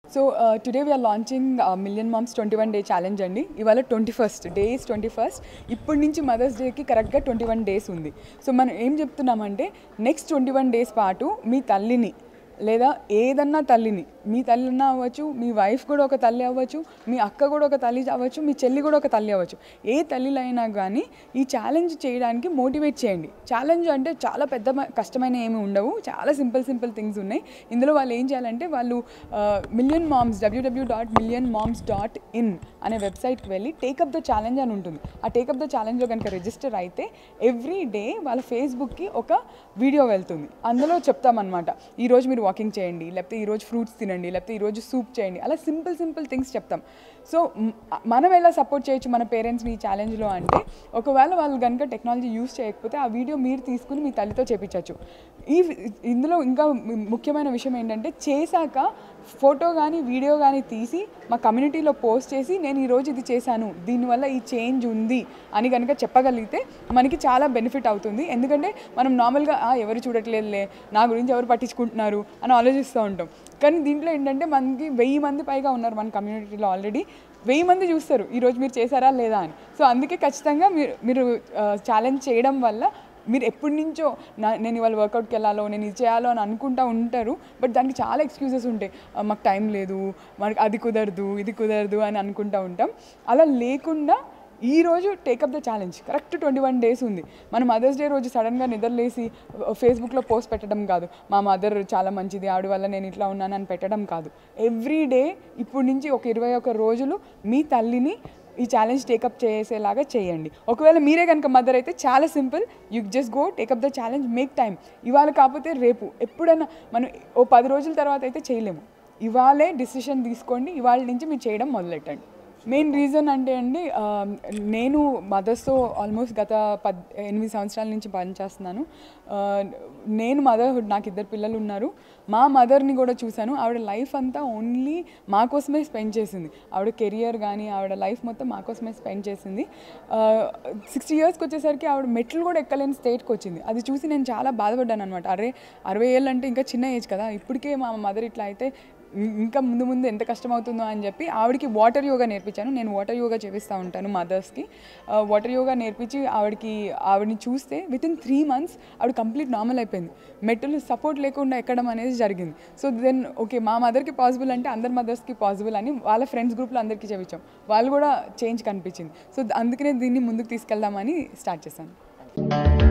so today we're launching million moms twenty one day challenge అండి ఇవాళ twenty first days twenty first ఇప్పటి నుంచి mothers డేకి కరెక్ట్గా ట్వంటీ వన్ డేస్ ఉంది సో మనం ఏం చెప్తున్నామంటే నెక్స్ట్ ట్వంటీ వన్ డేస్ పాటు మీ తల్లిని లేదా ఏదన్నా తల్లిని మీ తల్లిన్నా అవ్వచ్చు మీ వైఫ్ కూడా ఒక తల్లి అవ్వచ్చు మీ అక్క కూడా ఒక తల్లి అవ్వచ్చు మీ చెల్లి కూడా ఒక తల్లి అవ్వచ్చు ఏ తల్లిలైనా కానీ ఈ ఛాలెంజ్ చేయడానికి మోటివేట్ చేయండి ఛాలెంజ్ అంటే చాలా పెద్ద మ- కష్టమైన ఏమి ఉండవు చాలా సింపుల్ సింపుల్ థింగ్స్ ఉన్నాయి ఇందులో వాళ్ళు ఏం చేయాలంటే వాళ్ళు million moms WWW dot million moms dot in అనే వెబ్సైట్కి వెళ్ళి టేకప్ ద ఛాలెంజ్ అని ఉంటుంది ఆ టేకప్ ద ఛాలెంజ్లో కనుక రిజిస్టర్ అయితే ఎవ్రీ డే వాళ్ళ ఫేస్బుక్కి ఒక వీడియో వెళ్తుంది అందులో చెప్తామన్నమాట ఈరోజు మీరు వాకింగ్ చేయండి లేకపోతే ఈరోజు ఫ్రూట్స్ తినండి లేకపోతే ఈరోజు సూప్ చేయండి అలా సింపుల్ సింపుల్ థింగ్స్ చెప్తాం సో మ్, మనం ఎలా సపోర్ట్ చేయొచ్చు మన పేరెంట్స్ని ఈ ఛాలెంజ్లో అంటే ఒకవేళ వాళ్ళు కనుక టెక్నాలజీ యూస్ చేయకపోతే ఆ వీడియో మీరు తీసుకుని మీ తల్లితో చేపించవచ్చు ఈ ఇందులో ఇంకా ము- ముఖ్యమైన విషయం ఏంటంటే చేశాక ఫోటో కానీ వీడియో కానీ తీసి మా కమ్యూనిటీలో పోస్ట్ చేసి నేను ఈరోజు ఇది చేశాను దీనివల్ల ఈ చేంజ్ ఉంది అని కనుక చెప్పగలిగితే మనకి చాలా బెనిఫిట్ అవుతుంది ఎందుకంటే మనం నార్మల్గా "ఆ, ఎవరు చూడట్లేదులే నా గురించి ఎవరు పట్టించుకుంటున్నారు అని ఆలోచిస్తూ ఉంటాం కానీ దీంట్లో ఏంటంటే మనకి వెయ్యి మంది పైగా ఉన్నారు మన కమ్యూనిటీలో ఆల్రెడీ వెయ్యి మంది చూస్తారు ఈరోజు మీరు చేశారా లేదా అని సో అందుకే ఖచ్చితంగా మీరు మీరు ఛాలెంజ్ చేయడం వల్ల మీరు ఎప్పటి నుంచో నా నేను ఇవాళ వర్కౌట్కి వెళ్ళాలో నేను ఇది చేయాలో అని అనుకుంటా ఉంటారు బట్ దానికి చాలా ఎక్స్క్యూజెస్ ఉంటాయి ఆ, మాకు టైం లేదు మనకి అది కుదరదు ఇది కుదరదు అని అనుకుంటా ఉంటాం అలా లేకుండా ఈ రోజు take up the challenge correct twenty one days ఉంది మన మదర్స్ డే రోజు సడన్గా నిద్రలేసి ఫేస్బుక్లో పోస్ట్ పెట్టడం కాదు మా మదర్ చాలా మంచిది ఆవిడ వల్ల నేను ఇట్లా ఉన్నాను అని పెట్టడం కాదు ఎవ్రీ డే ఇప్పటి నుంచి ఒక ఇరవై ఒక రోజులు మీ తల్లిని ఈ ఛాలెంజ్ టేకప్ చేసేలాగా చేయండి ఒకవేళ మీరే కనుక మదర్ అయితే చాలా simple you just go take up the challenge make time ఇవాళ కాకపోతే రేపు ఎప్పుడైనా మనం ఓ పది రోజుల తర్వాత అయితే చేయలేము ఇవాళే డిసిషన్ తీసుకోండి ఇవాళ నుంచి మీరు చేయడం మొదలెట్టండి మెయిన్ రీజన్ అంటే అండి ఆ, నేను మదర్స్తో ఆల్మోస్ట్ గత పద్ ఎనిమిది సంవత్సరాల నుంచి పనిచేస్తున్నాను ఆ, నేను మదర్హుడ్ నాకు ఇద్దరు పిల్లలు ఉన్నారు మా మదర్ని కూడా చూశాను ఆవిడ లైఫ్ అంతా ఓన్లీ మా కోసమే స్పెండ్ చేసింది ఆవిడ కెరియర్ కానీ ఆవిడ లైఫ్ మొత్తం మా కోసమే స్పెండ్ చేసింది సిక్స్టీ ఇయర్స్కి వచ్చేసరికి ఆవిడ మెట్లు కూడా ఎక్కలేని స్టేట్కి వచ్చింది అది చూసి నేను చాలా బాధపడ్డాను అనమాట అరే అరవై ఏళ్ళు అంటే ఇంకా చిన్న ఏజ్ కదా ఇప్పటికే మా మదర్ ఇట్లా అయితే ఇం- ఇంకా ముందు ముందు ఎంత కష్టం అవుతుందో అని చెప్పి ఆవిడకి వాటర్ యోగా నేర్పించాను నేను వాటర్ యోగా చేపిస్తూ ఉంటాను మదర్స్కి వాటర్ యోగా నేర్పించి ఆవిడకి ఆవిడని చూస్తే విత్ ఇన్ త్రీ మంత్స్ ఆవిడ కంప్లీట్ నార్మల్ అయిపోయింది మెట్టలు సపోర్ట్ లేకుండా ఎక్కడం అనేది జరిగింది సో దెన్ ఓకే మా మదర్కి పాసిబుల్ అంటే అందరి మదర్స్కి పాసిబుల్ అని వాళ్ళ ఫ్రెండ్స్ గ్రూప్లో అందరికీ చెప్పించాం వాళ్ళు కూడా చేంజ్ కనిపించింది సో అందుకనే దీన్ని ముందుకు తీసుకెళ్దామని స్టార్ట్ చేశాను